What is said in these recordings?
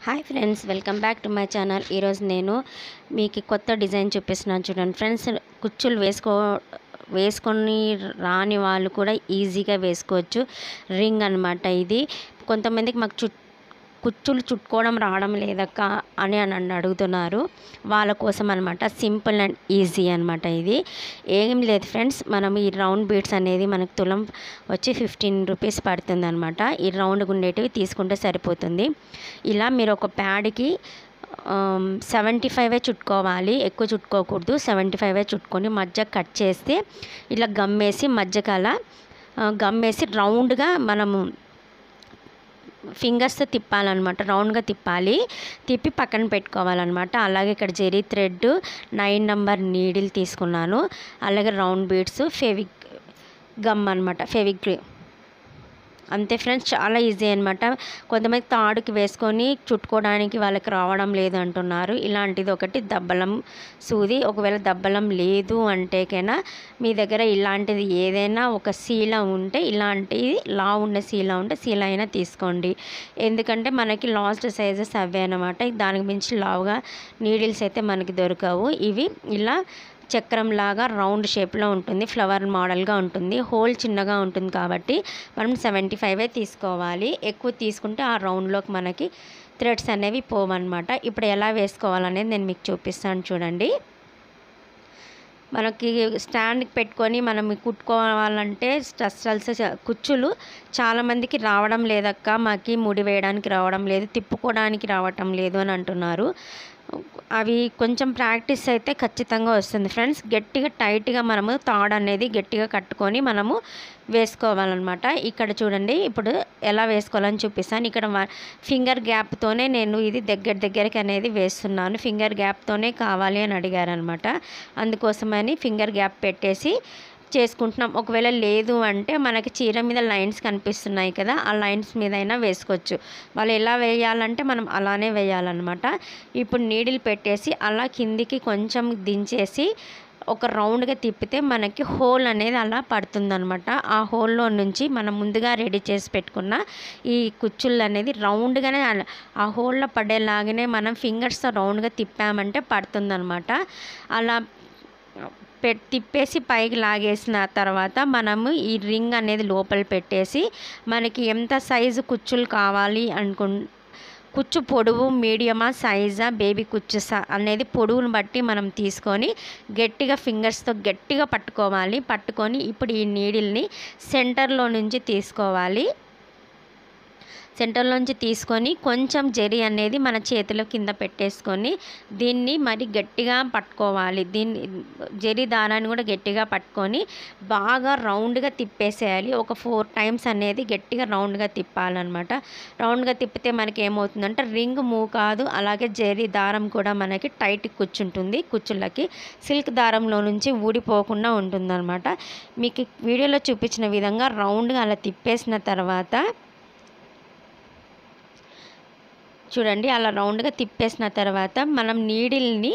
hi friends welcome back to my channel ఈరోజు నేను మీకు కొత్త డిజైన్ చూపిస్తున్నాను చూడండి ఫ్రెండ్స్ కుచ్చులు వేసుకో వేసుకొని రాని వాళ్ళు కూడా ఈజీగా వేసుకోవచ్చు రింగ్ అనమాట ఇది కొంతమందికి మాకు చుట్ కుచ్చులు చుట్టుకోవడం రావడం లేదక్క అని అని నన్ను అడుగుతున్నారు వాళ్ళ కోసం అనమాట సింపుల్ అండ్ ఈజీ అనమాట ఇది ఏం లేదు ఫ్రెండ్స్ మనం ఈ రౌండ్ బీడ్స్ అనేది మనకు తులం వచ్చి ఫిఫ్టీన్ రూపీస్ పడుతుంది అనమాట ఈ రౌండ్ ఉండేటివి తీసుకుంటే సరిపోతుంది ఇలా మీరు ఒక ప్యాడ్కి సెవెంటీ ఫైవే చుట్టుకోవాలి ఎక్కువ చుట్టుకోకూడదు సెవెంటీ ఫైవే చుట్టుకొని మధ్య కట్ చేస్తే ఇలా గమ్మేసి మధ్యకాల గమ్మేసి రౌండ్గా మనము ఫింగర్స్తో తిప్పాలన్నమాట రౌండ్గా తిప్పాలి తిప్పి పక్కన పెట్టుకోవాలన్నమాట అలాగే ఇక్కడ zari thread nine number needle తీసుకున్నాను అలాగే రౌండ్ బీడ్స్ ఫెవిక్ గమ్ అనమాట ఫెవిక్ అంతే ఫ్రెండ్స్ చాలా ఈజీ అనమాట కొంతమంది తాడుకి వేసుకొని చుట్టుకోవడానికి వాళ్ళకి రావడం లేదు అంటున్నారు ఇలాంటిది ఒకటి దబ్బలం సూది ఒకవేళ దబ్బలం లేదు అంటేకైనా మీ దగ్గర ఇలాంటిది ఏదైనా ఒక శీల ఉంటే ఇలాంటిది లా ఉన్న శీల ఉంటే శీల అయినా తీసుకోండి ఎందుకంటే మనకి లాస్ట్ సైజెస్ అవే అనమాట దానికి మించి లావుగా నీడిల్స్ అయితే మనకి దొరకవు ఇవి ఇలా చక్రం లాగా రౌండ్ షేప్లో ఉంటుంది ఫ్లవర్ మోడల్గా ఉంటుంది హోల్ చిన్నగా ఉంటుంది కాబట్టి మనం సెవెంటీ ఫైవే తీసుకోవాలి ఎక్కువ తీసుకుంటే ఆ రౌండ్లోకి మనకి థ్రెడ్స్ అనేవి పోవన్నమాట ఇప్పుడు ఎలా వేసుకోవాలనేది నేను మీకు చూపిస్తాను చూడండి మనకి స్టాండ్కి పెట్టుకొని మనం కుట్టుకోవాలంటే స్టస్టల్స్ కుచ్చులు చాలామందికి రావడం లేదక్క మాకి ముడి వేయడానికి రావడం లేదు తిప్పుకోవడానికి రావటం లేదు అని అంటున్నారు అవి కొంచెం ప్రాక్టీస్ అయితే ఖచ్చితంగా వస్తుంది ఫ్రెండ్స్ గట్టిగా టైట్గా మనము తాడు అనేది గట్టిగా కట్టుకొని మనము వేసుకోవాలన్నమాట ఇక్కడ చూడండి ఇప్పుడు ఎలా వేసుకోవాలని చూపిస్తాను ఇక్కడ ఫింగర్ గ్యాప్తోనే నేను ఇది దగ్గర దగ్గరికి అనేది వేస్తున్నాను ఫింగర్ గ్యాప్తోనే కావాలి అని అడిగారనమాట అందుకోసమని ఫింగర్ గ్యాప్ పెట్టేసి చేసుకుంటున్నాం ఒకవేళ లేదు అంటే మనకి చీర మీద లైన్స్ కనిపిస్తున్నాయి కదా ఆ లైన్స్ మీద అయినా వేసుకోవచ్చు వాళ్ళు ఎలా వేయాలంటే మనం అలానే వేయాలన్నమాట ఇప్పుడు నీడిల్ పెట్టేసి అలా కిందికి కొంచెం దించేసి ఒక రౌండ్గా తిప్పితే మనకి హోల్ అనేది అలా పడుతుందనమాట ఆ హోల్లో నుంచి మనం ముందుగా రెడీ చేసి పెట్టుకున్న ఈ కుచ్చుళ్ళు అనేది రౌండ్గానే ఆ హోల్లో పడేలాగానే మనం ఫింగర్స్తో రౌండ్గా తిప్పామంటే పడుతుందనమాట అలా పె తిప్పేసి పైకి లాగేసిన తర్వాత మనము ఈ రింగ్ అనేది లోపల పెట్టేసి మనకి ఎంత సైజు కుచ్చులు కావాలి అనుకు కుచ్చు పొడవు మీడియమా సైజా బేబీ కుచ్చు అనేది పొడవును బట్టి మనం తీసుకొని గట్టిగా ఫింగర్స్తో గట్టిగా పట్టుకోవాలి పట్టుకొని ఇప్పుడు ఈ నీడిల్ని సెంటర్లో నుంచి తీసుకోవాలి సెంటర్లోంచి తీసుకొని కొంచెం జరి అనేది మన చేతిలో కింద పెట్టేసుకొని దీన్ని మరి గట్టిగా పట్టుకోవాలి దీన్ని జరి దారాన్ని కూడా గట్టిగా పట్టుకొని బాగా రౌండ్గా తిప్పేసేయాలి ఒక ఫోర్ టైమ్స్ అనేది గట్టిగా రౌండ్గా తిప్పాలన్నమాట రౌండ్గా తిప్పితే మనకి ఏమవుతుందంటే రింగ్ మూవ్ కాదు అలాగే జరి దారం కూడా మనకి టైట్ కూర్చుంటుంది కుచ్చులకి సిల్క్ దారంలో నుంచి ఊడిపోకుండా ఉంటుందన్నమాట మీకు వీడియోలో చూపించిన విధంగా రౌండ్గా అలా తిప్పేసిన తర్వాత చూడండి అలా రౌండ్గా తిప్పేసిన తర్వాత మనం నీడిల్ని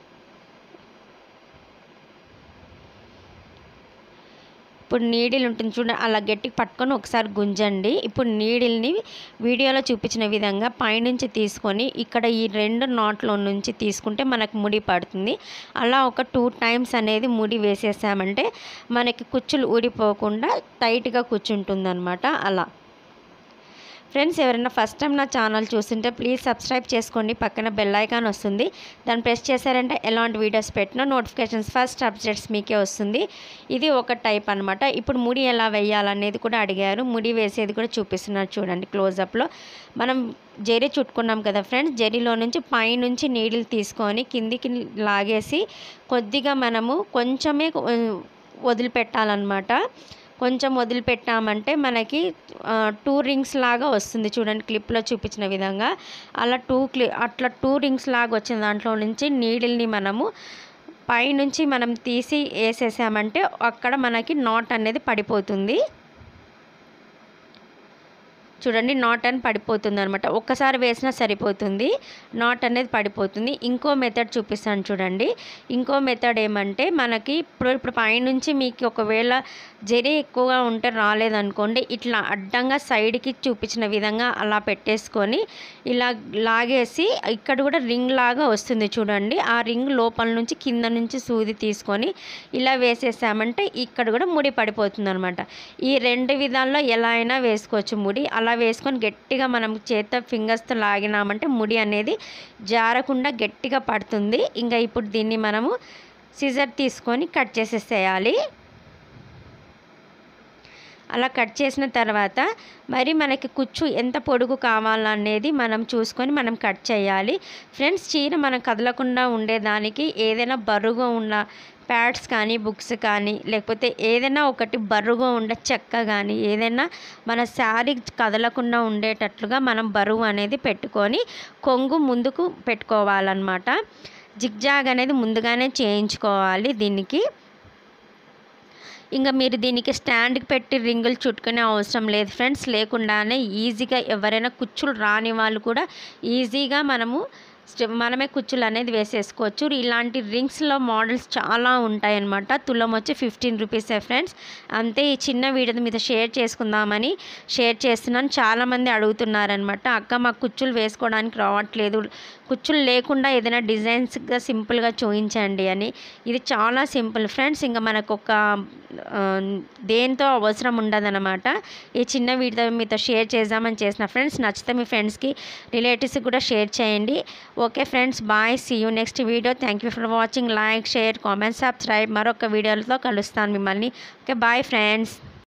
ఇప్పుడు నీడిల్ ఉంటుంది చూడండి అలా గట్టికి పట్టుకొని ఒకసారి గుంజండి ఇప్పుడు నీడిల్ని వీడియోలో చూపించిన విధంగా పైనుంచి తీసుకొని ఇక్కడ ఈ రెండు నాట్లో నుంచి తీసుకుంటే మనకు ముడి పడుతుంది అలా ఒక టూ టైమ్స్ అనేది ముడి వేసేసామంటే మనకి కుచ్చులు ఊడిపోకుండా టైట్గా కూర్చుంటుంది అనమాట అలా ఫ్రెండ్స్ ఎవరైనా ఫస్ట్ టైం నా ఛానల్ చూస్తుంటే ప్లీజ్ సబ్స్క్రైబ్ చేసుకోండి పక్కన బెల్ ఐకాన్ వస్తుంది దాన్ని ప్రెస్ చేశారంటే ఎలాంటి వీడియోస్ పెట్టినా నోటిఫికేషన్స్ ఫస్ట్ అప్డేట్స్ మీకే వస్తుంది ఇది ఒక టైప్ అనమాట ఇప్పుడు ముడి ఎలా వేయాలనేది కూడా అడిగారు ముడి వేసేది కూడా చూపిస్తున్నారు చూడండి క్లోజప్లో మనం జెరీ చుట్టుకున్నాం కదా ఫ్రెండ్స్ జెరీలో నుంచి పైనుంచి నీడిల్ తీసుకొని కిందికి లాగేసి కొద్దిగా మనము కొంచెమే వదిలిపెట్టాలన్నమాట కొంచెం వదిలిపెట్టామంటే మనకి టూ రింగ్స్ లాగా వస్తుంది చూడండి క్లిప్లో చూపించిన విధంగా అలా టూ క్లి అట్లా టూ రింగ్స్ లాగా వచ్చిన దాంట్లో నుంచి నీడిల్ని మనము పైనుంచి మనం తీసి వేసేసామంటే అక్కడ మనకి నాట్ అనేది పడిపోతుంది చూడండి నాట్ అని పడిపోతుంది అనమాట ఒక్కసారి వేసినా సరిపోతుంది నాట్ అనేది పడిపోతుంది ఇంకో మెథడ్ చూపిస్తాను చూడండి ఇంకో మెథడ్ ఏమంటే మనకి ఇప్పుడు ఇప్పుడు పైనుంచి మీకు ఒకవేళ జరి ఎక్కువగా ఉంటే రాలేదనుకోండి ఇట్లా అడ్డంగా సైడ్కి చూపించిన విధంగా అలా పెట్టేసుకొని ఇలా లాగేసి ఇక్కడ కూడా రింగ్ లాగా వస్తుంది చూడండి ఆ రింగ్ లోపల నుంచి కింద నుంచి సూది తీసుకొని ఇలా వేసేసామంటే ఇక్కడ కూడా ముడి పడిపోతుంది అనమాట ఈ రెండు విధాల్లో ఎలా అయినా వేసుకోవచ్చు ముడి అలా వేసుకొని గట్టిగా మనం చేత ఫింగర్స్తో లాగినామంటే ముడి అనేది జారకుండా గట్టిగా పడుతుంది ఇంకా ఇప్పుడు దీన్ని మనము సిజర్ తీసుకొని కట్ చేసేసేయాలి అలా కట్ చేసిన తర్వాత మరి మనకి కుచ్చు ఎంత పొడుగు కావాలనేది మనం చూసుకొని మనం కట్ చేయాలి ఫ్రెండ్స్ చీర మనం కదలకుండా ఉండేదానికి ఏదైనా బరువుగా ఉన్న ప్యాడ్స్ కానీ బుక్స్ కానీ లేకపోతే ఏదైనా ఒకటి బరువుగా ఉండే చెక్క కానీ ఏదైనా మన శారీ కదలకుండా ఉండేటట్లుగా మనం బరువు అనేది పెట్టుకొని కొంగు ముందుకు పెట్టుకోవాలన్నమాట జిగ్జాగ్ అనేది ముందుగానే చేయించుకోవాలి దీనికి ఇంకా మీరు దీనికి స్టాండ్కి పెట్టి రింగులు చుట్టుకునే అవసరం లేదు ఫ్రెండ్స్ లేకుండానే ఈజీగా ఎవరైనా కుచ్చులు రాని వాళ్ళు కూడా ఈజీగా మనము స్టె- మనమే కుచ్చులు అనేది వేసేసుకోవచ్చు ఇలాంటి రింగ్స్లో మోడల్స్ చాలా ఉంటాయి అన్నమాట తులం వచ్చి ఫిఫ్టీన్ రూపీసే ఫ్రెండ్స్ అంతే ఈ చిన్న వీడియో మీద షేర్ చేసుకుందామని షేర్ చేస్తున్నాను చాలామంది అడుగుతున్నారనమాట అక్క మాకు కుచ్చులు వేసుకోవడానికి రావట్లేదు కుచ్చులు లేకుండా ఏదైనా డిజైన్స్గా సింపుల్గా చూపించండి అని ఇది చాలా సింపుల్ ఫ్రెండ్స్ ఇంకా మనకు ఒక ఆ, దేంతో అవసరం ఉండదన్నమాట ఈ చిన్న వీడియో మీతో షేర్ చేద్దామని చేసిన ఫ్రెండ్స్ నచ్చితే మీ ఫ్రెండ్స్కి రిలేటివ్స్కి కూడా షేర్ చేయండి okay friends bye see you next video thank you for watching like share comment subscribe మరొక వీడియోలతో కలుస్తాను మిమ్మల్ని ఓకే బాయ్ ఫ్రెండ్స్